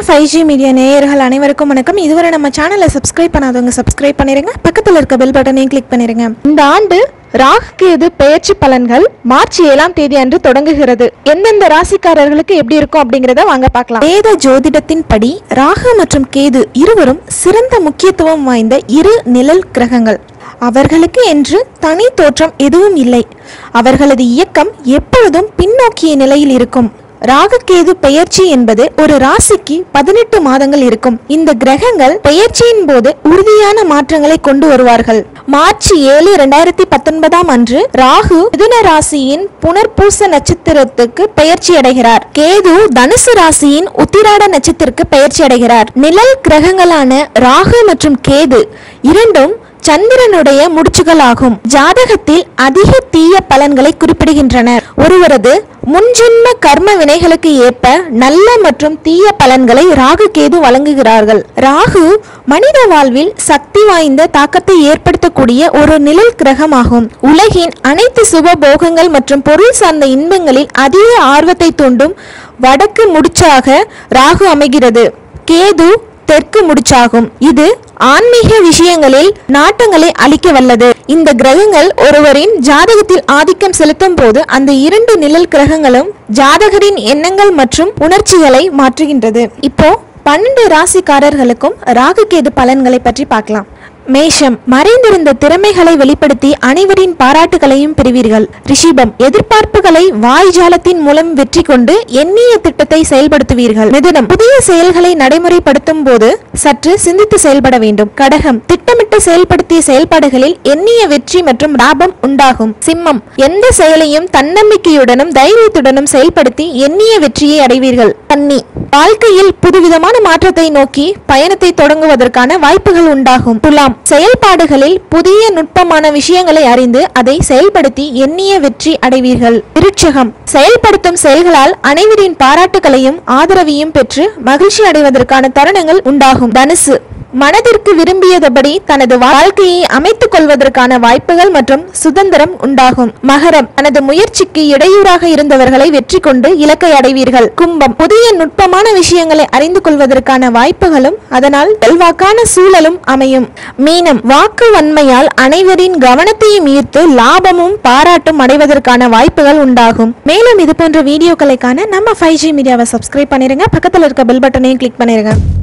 five G media நேயர்கள் அனைவருக்கும் வணக்கம் இதுவரை நம்ம சேனலை சப்ஸ்கிரைப் பண்ணாதவங்க சப்ஸ்கிரைப் பண்ணிருங்க பக்கத்தில் இருக்க பெல் பட்டனையும் கிளிக் பண்ணிருங்க இந்த ஆண்டு ராகு கேது பெயர்ச்சி பலன்கள் மார்ச் ஏழாம் தேதி அன்று தொடங்குகிறது எந்தெந்த ராசிக்காரர்களுக்கு எப்படி இருக்கும் அப்படிங்கறத வாங்க பார்க்கலாம் வேத ஜோதிடத்தின் படி ராகு மற்றும் கேது இருவரும் சிறந்த முக்கியத்துவம் வாய்ந்த இரு நிழல் கிரகங்கள் அவர்களுக்கு என்று தனி தோற்றம் எதுவும் இல்லை அவர்களது இயக்கம் எப்பொழுதும் பின்னோக்கிய நிலையில் இருக்கும் ராகுகேது பெயர்ச்சி என்பது ஒரு ராசிக்கு பதினெட்டு மாதங்கள் இருக்கும் இந்த கிரகங்கள் பெயர்ச்சியின் போது உறுதியான மாற்றங்களை கொண்டு வருவார்கள் மார்ச் ஏழு இரண்டாயிரத்தி பத்தொன்பதாம் அன்று ராகு மிதுன ராசியின் புனர்பூச நட்சத்திரத்துக்கு பெயர்ச்சி அடைகிறார் கேது தனுசு ராசியின் உத்திராட நட்சத்திரக்கு பெயர்ச்சி அடைகிறார் நிழல் கிரகங்களான ராகு மற்றும் கேது இரண்டும் சந்திரனுடைய முடிச்சுகளாகும் ஜாதகத்தில் அதிக தீய பலன்களை குறிப்பிடுகின்றனர் ஒருவரது முன்ஜென்ம கர்ம வினைகளுக்கு ஏற்ப நல்ல மற்றும் தீய பலன்களை ராகு கேது வழங்குகிறார்கள் ராகு மனித வாழ்வில் சக்தி வாய்ந்த தாக்கத்தை ஏற்படுத்தக்கூடிய ஒரு நிழல் கிரகமாகும் உலகின் அனைத்து சுப போகங்கள் மற்றும் பொருள் சார்ந்த இன்பங்களில் அதிக ஆர்வத்தை தூண்டும் வடக்கு முடிச்சாக ராகு அமைகிறது கேது தெற்கு முடிச்சாகும் இது ஆன்மீக விஷயங்களில் நாட்டங்களை அளிக்க வல்லது இந்த கிரகங்கள் ஒருவரின் ஜாதகத்தில் ஆதிக்கம் செலுத்தும் போது அந்த இரண்டு நிழல் கிரகங்களும் ஜாதகரின் எண்ணங்கள் மற்றும் உணர்ச்சிகளை மாற்றுகின்றது இப்போ பன்னெண்டு ராசிக்காரர்களுக்கும் ராகு கேது பலன்களை பற்றி பார்க்கலாம் மேஷம் மறைந்திருந்த திறமைகளை வெளிப்படுத்தி அனைவரின் பாராட்டுகளையும் பெறுவீர்கள் ரிஷிபம் எதிர்பார்ப்புகளை வாய்ஜாலத்தின் மூலம் வெற்றி கொண்டு எண்ணிய திட்டத்தை செயல்படுத்துவீர்கள் மிதுனம் புதிய செயல்களை நடைமுறைப்படுத்தும் போது சற்று சிந்தித்து செயல்பட வேண்டும் கடகம் திட்டமிட்டு செயல்படுத்திய செயல்பாடுகளில் எண்ணிய வெற்றி மற்றும் லாபம் உண்டாகும் சிம்மம் எந்த செயலையும் தன்னம்பிக்கையுடனும் தைரியத்துடனும் செயல்படுத்தி எண்ணிய வெற்றியை அடைவீர்கள் கன்னி வாழ்க்கையில் புதுவிதமான மாற்றத்தை நோக்கி பயணத்தை தொடங்குவதற்கான வாய்ப்புகள் உண்டாகும் துலாம் செயல்பாடுகளில் புதிய நுட்பமான விஷயங்களை அறிந்து அதை செயல்படுத்தி எண்ணிய வெற்றி அடைவீர்கள் விருட்சகம் செயல்படுத்தும் செயல்களால் அனைவரின் பாராட்டுகளையும் ஆதரவையும் பெற்று மகிழ்ச்சி அடைவதற்கான தருணங்கள் உண்டாகும் தனுசு மனதிற்கு விரும்பியதபடி தனது வாழ்க்கையை அமைத்துக் கொள்வதற்கான வாய்ப்புகள் மற்றும் சுதந்திரம் உண்டாகும் மகரம் தனது முயற்சிக்கு இடையூறாக இருந்தவர்களை வெற்றி கொண்டு இலக்கை அடைவீர்கள் கும்பம் புதிய நுட்பமான விஷயங்களை அறிந்து கொள்வதற்கான வாய்ப்புகளும் அதனால் செல்வாக்கான சூழலும் அமையும் மீனம் வாக்கு வன்மையால் அனைவரின் கவனத்தையும் ஈர்த்து லாபமும் பாராட்டும் அடைவதற்கான வாய்ப்புகள் உண்டாகும் மேலும் இது போன்ற வீடியோக்களை காண நம்ம ஃபைவ் ஜி மீடியாவை சப்ஸ்கிரைப் பண்ணிருங்க பக்கத்தில் இருக்க பெல் பட்டனையும் கிளிக் பண்ணிருங்க